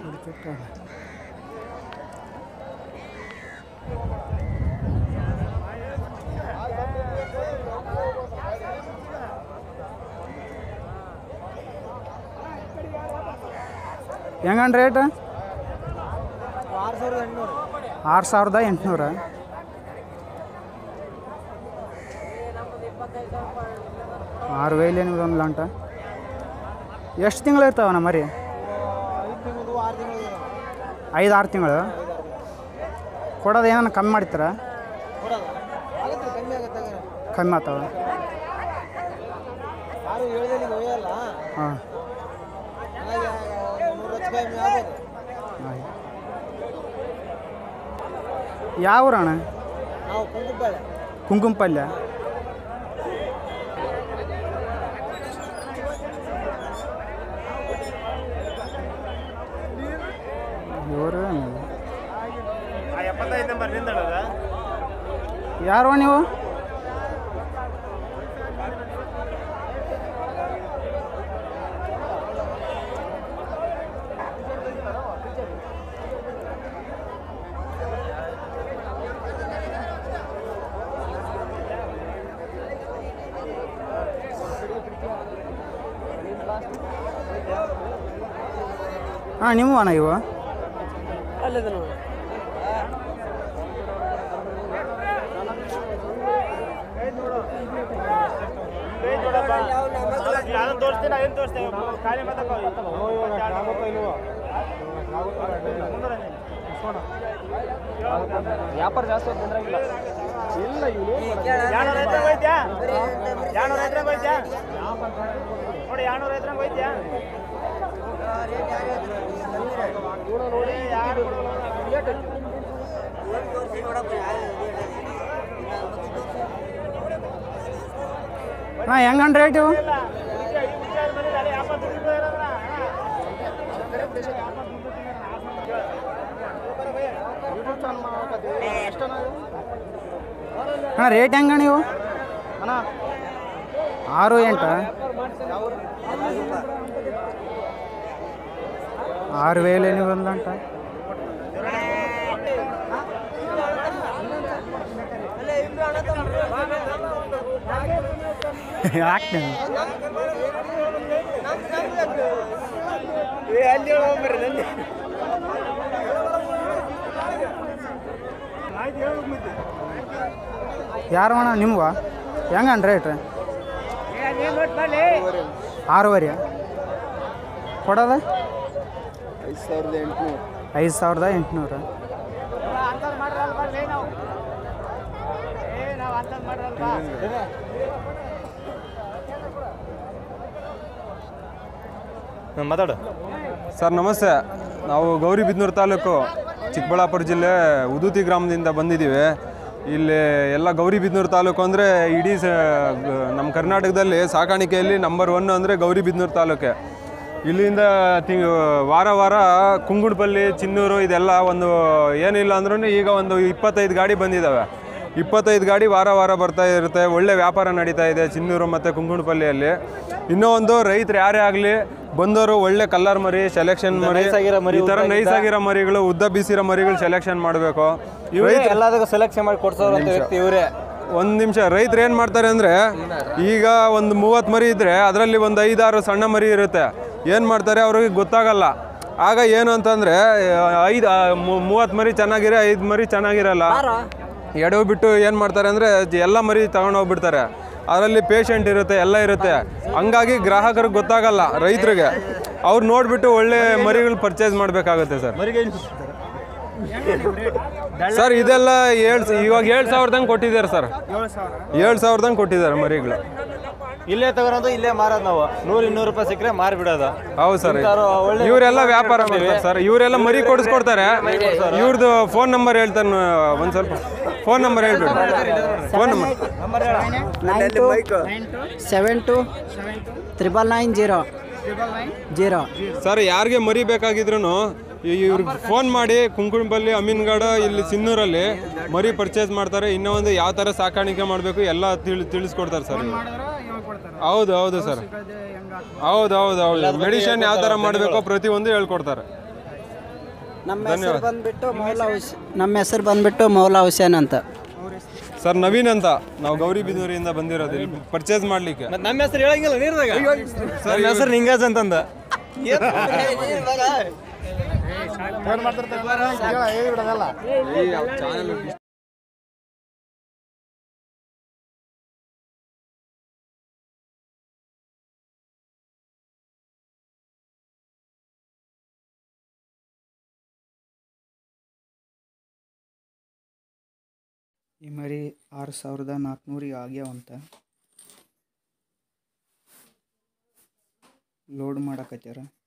ಹೆಂಗನ್ rate ಆರು ಸಾವಿರದ ಎಂಟುನೂರು ಆರು ಸಾವಿರದ ಎಂಟುನೂರ ಆರು ವೇಲಿ ಏನಿದೆ ಒಂದು ಲಾಂಟ ಎಷ್ಟು ತಿಂಗಳು ಇರ್ತಾವಣ್ಣ ಮರಿ ಐದು ತಿಂಗಳು ಆರು ತಿಂಗಳು ಐದು ಆರು ತಿಂಗಳು ಕೊಡೋದು ಏನಾನ ಕಮ್ಮಿ ಮಾಡ್ತೀರಾ ಕೊಡೋದು ಆಗತ್ತೆ ಕಮ್ಮಿ ಆಗತ್ತೆ ಹಾಗಾದ್ರೆ. ಕಮ್ಮಿ ಆಗ್ತಾವ ಯಾರು ಹೇಳ್ದಲ್ಲಿ ಒಯ್ಯಲ್ಲ ಹಾಂ ಹಾಗಾಗಿ ಒಂದು ನೂರು ಲಕ್ಷ ಕಮ್ಮಿ ಆಗ್ಬೋದು ಯಾವ ಊರಣ್ಣ ನಾವು ಕುಂಕುಬ್ಬಾಳೆ ಕುಂಕುಮ ಪಲ್ಯ ಇವರು ಎಪ್ಪತ್ತೈದು ನಂಬರ್ ನಿಂದಳದ ಯಾರು ನೀವು ಹಾಂ ನೀವು ಅಣ್ಣ ಇವು ಅಲ್ಲಿದೆ ನೋಡಿ ಅದನ್ನ ತೋರಿಸ್ತೀನಿ ಅದನ್ನ ತೋರಿಸ್ತೇವೆ ಖಾಲಿ ವ್ಯಾಪಾರ ಜಾಸ್ತಿ ಬಂದ್ರಾಗಿಲ್ಲ ಯಾಣೂರ ರೈತರ ಹೋಯ್ತ್ಯಾ ಯಾಣೂರ ರೈತರ ಹೋಯ್ತ್ಯಾ ನೋಡಿ ಯಾಣೂರ ರೈತರ ಹೋಯ್ತ್ಯಾ ನೋಡಿ ಯಾರು ಹಾಂ ಹೆಂಗನ್ ರೇಟ್ ಇವು ಅಣ್ಣ ರೇಟ್ ಹೆಂಗಣ್ಣ ಇವು ಆರು ಎಂಟು ಆರು ವೇಲೆ ನೀವು ಬಂದಂಟ ಹಾಕ್ತೇನೆ ಅಲ್ಲಿ ಹೋಗ್ಬರ್ರಿ ನಂದಿ ಯಾರು ಅಣ್ಣ ನಿಮ್ವ ಹೆಂಗಣ್ಣ ರೇಟ್ ಆರೂವರೆ ಕೊಡೋದ ಐದು ಸಾವಿರದ ಎಂಟುನೂರು ಐದು ಸಾವಿರದ ಎಂಟುನೂರು ಮಾತಾಡು ಸರ್ ನಮಸ್ತೆ ನಾವು ಗೌರಿಬಿದನೂರು ತಾಲೂಕು ಚಿಕ್ಕಬಳ್ಳಾಪುರ ಜಿಲ್ಲೆ ಉದೂತಿ ಗ್ರಾಮದಿಂದ ಬಂದಿದ್ದೀವಿ ಇಲ್ಲಿ ಎಲ್ಲ ಗೌರಿಬಿದನೂರು ತಾಲೂಕು ಅಂದರೆ ಇಡೀ ಸ ನಮ್ಮ ಕರ್ನಾಟಕದಲ್ಲಿ ಸಾಕಾಣಿಕೆಯಲ್ಲಿ ನಂಬರ್ ಒನ್ ಅಂದರೆ ಗೌರಿಬಿದನೂರು ತಾಲೂಕೆ ಇಲ್ಲಿಂದ ತಿಂಗ್ ವಾರ ವಾರ ಕುಂಗುಡ್ಪಲ್ಲಿ ಚಿನ್ನೂರು ಇದೆಲ್ಲ ಒಂದು ಏನಿಲ್ಲ ಅಂದ್ರೂ ಈಗ ಒಂದು ಇಪ್ಪತ್ತೈದು ಗಾಡಿ ಬಂದಿದ್ದಾವೆ ಇಪ್ಪತ್ತೈದು ಗಾಡಿ ವಾರ ವಾರ ಬರ್ತಾ ಇರುತ್ತೆ ಒಳ್ಳೆ ವ್ಯಾಪಾರ ನಡೀತಾ ಇದೆ ಚಿನ್ನೂರು ಮತ್ತು ಕುಂಗುಣಪಲ್ಲಿಯಲ್ಲಿ ಇನ್ನೂ ಒಂದು ರೈತರು ಯಾರೇ ಆಗಲಿ ಬಂದವರು ಒಳ್ಳೆ ಕಲ್ಲರ್ ಮರಿ ಸೆಲೆಕ್ಷನ್ ಮರಿ ಈ ಥರ ನೈಸ್ ಆಗಿರೋ ಮರಿಗಳು ಉದ್ದ ಬೀಸಿರೋ ಮರಿಗಳು ಸೆಲೆಕ್ಷನ್ ಮಾಡಬೇಕು ಎಲ್ಲದಕ್ಕೂ ಸೆಲೆಕ್ಷನ್ ಮಾಡಿ ಕೊಡ್ಸೋರು ಅಂತ ವ್ಯಕ್ತಿ ಇವರೇ ಒಂದು ನಿಮಿಷ ರೈತರು ಏನು ಮಾಡ್ತಾರೆ ಅಂದರೆ ಈಗ ಒಂದು ಮೂವತ್ತು ಮರಿ ಇದ್ದರೆ ಅದರಲ್ಲಿ ಒಂದು ಐದಾರು ಸಣ್ಣ ಮರಿ ಇರುತ್ತೆ ಏನು ಮಾಡ್ತಾರೆ ಅವ್ರಿಗೆ ಗೊತ್ತಾಗಲ್ಲ ಆಗ ಏನು ಅಂತಂದರೆ ಐದು ಮೂವತ್ತು ಮರಿ ಚೆನ್ನಾಗಿರೋ ಐದು ಮರಿ ಚೆನ್ನಾಗಿರಲ್ಲ ಎಡವು ಬಿಟ್ಟು ಏನು ಮಾಡ್ತಾರೆ ಅಂದರೆ ಎಲ್ಲ ಮರಿ ತಗೊಂಡು ಹೋಗ್ಬಿಡ್ತಾರೆ ಅದರಲ್ಲಿ ಪೇಷಂಟ್ ಇರುತ್ತೆ ಎಲ್ಲ ಇರುತ್ತೆ ಹಂಗಾಗಿ ಗ್ರಾಹಕರಿಗೆ ಗೊತ್ತಾಗಲ್ಲ ರೈತರಿಗೆ ಅವ್ರು ನೋಡಿಬಿಟ್ಟು ಒಳ್ಳೆ ಮರಿಗಳು ಪರ್ಚೇಸ್ ಮಾಡಬೇಕಾಗುತ್ತೆ ಸರ್ ಸರ್ ಇದೆಲ್ಲ ಏಳು ಇವಾಗ ಏಳು ಸಾವಿರದಂಗೆ ಕೊಟ್ಟಿದ್ದಾರೆ ಸರ್ ಏಳು ಸಾವಿರದಂಗೆ ಕೊಟ್ಟಿದ್ದಾರೆ ಮರಿಗಳು ಇಲ್ಲೇ ತಗೊಳೋದು ಇಲ್ಲೇ ಮಾರೋದು ನಾವು ನೂರು ಇನ್ನೂರು ರೂಪಾಯಿ ಸಿಕ್ಕರೆ ಮಾರಿಬಿಡೋದು ಹೌದು ಸರ್ ಇಂಥವ್ರು ಒಳ್ಳೆ ಇವರೆಲ್ಲ ವ್ಯಾಪಾರ ಮಾಡ್ತಾರೆ ಸರ್ ಇವರೆಲ್ಲ ಮರಿ ಕೊಡಿಸ್ಕೊಡ್ತಾರೆ ಇವ್ರದ್ದು ಫೋನ್ ನಂಬರ್ ಹೇಳ್ತಾನೆ ಒಂದು ಸ್ವಲ್ಪ ಫೋನ್ ನಂಬರ್ ಹೇಳ್ಬಿಡಿ phone number nine two seven two triple nine zero zero sir ಯಾರಿಗೆ ಮರಿ ಬೇಕಾಗಿದ್ರು ಇವ್ರಿಗೆ ಫೋನ್ ಮಾಡಿ ಕುಂಕುಣಬಲ್ಲಿ ಅಮೀನ್ಗಡ ಇಲ್ಲಿ ಸಿನ್ನೂರಲ್ಲಿ ಮರಿ ಪರ್ಚೇಸ್ ಮಾಡ್ತಾರೆ ಇನ್ನೂ ಒಂದು ಯಾವ ಥರ ಸಾಕಾಣಿಕೆ ಮಾಡಬೇಕು ಎಲ್ಲ ತಿಳಿ ತಿಳಿಸ್ಕೊಡ್ತಾರೆ ಸರ್ ಇವ್ರು. ಹೌದು ಹೌದು ಸರ್ ಹೌದು ಹೌದು ಹೌದು ಮೆಡಿಷನ್ ಯಾವ ಥರ ಮಾಡಬೇಕೋ ಪ್ರತಿಯೊಂದು ಹೇಳ್ಕೊಡ್ತಾರೆ ನಮ್ಮ ಹೆಸರು ಬಂದ್ಬಿಟ್ಟು ಮೌಲಾ ಹುಸ್ ನಮ್ಮ ಹೆಸರು ಬಂದ್ಬಿಟ್ಟು ಮೌಲಾ ಹುಸೇನ್ ಅಂತ ಸರ್ ನವೀನ್ ಅಂತ ನಾವು ಗೌರಿಬಿದೂರಿಂದ ಬಂದಿರೋದು ಇಲ್ಲಿ ಪರ್ಚೇಸ್ ಮಾಡ್ಲಿಕ್ಕೆ ನಮ್ಮ ಹೆಸರು ಹೇಳಂಗಿಲ್ಲ ನೀರ್ದಾಗ ನಮ್ಮ ಹೆಸರು ನಿಂಗಾಜ್ ಅಂತಂದ ಈ ಮರಿ ಆರು ಸಾವಿರದ ನಾಲ್ಕುನೂರಿಗೆ ಆಗ್ಯಾವಂತ ಲೋಡ್ ಮಾಡಕತ್ಯಾರ